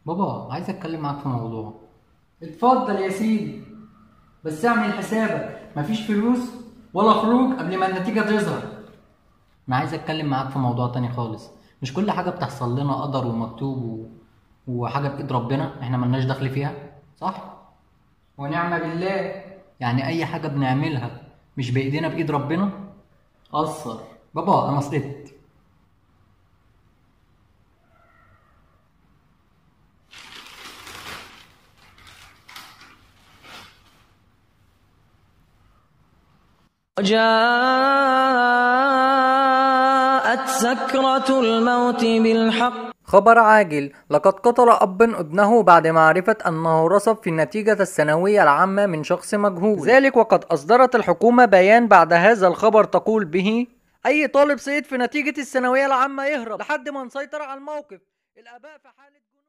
بابا عايز اتكلم معاك في موضوع اتفضل يا سيدي بس اعمل حسابك مفيش فلوس ولا خروج قبل ما النتيجة تظهر انا عايز اتكلم معاك في موضوع تاني خالص مش كل حاجه بتحصل لنا قدر ومكتوب و... وحاجه بايد ربنا احنا ملناش دخل فيها صح ونعم بالله يعني اي حاجه بنعملها مش بايدينا بايد ربنا اثر بابا انا سقطت وجاءت سكرة الموت بالحق خبر عاجل لقد قتل أب ابنه بعد معرفة أنه رسب في النتيجة الثانوية العامة من شخص مجهول ذلك وقد أصدرت الحكومة بيان بعد هذا الخبر تقول به أي طالب سقط في نتيجة الثانوية العامة يهرب لحد ما نسيطر على الموقف الآباء في حالة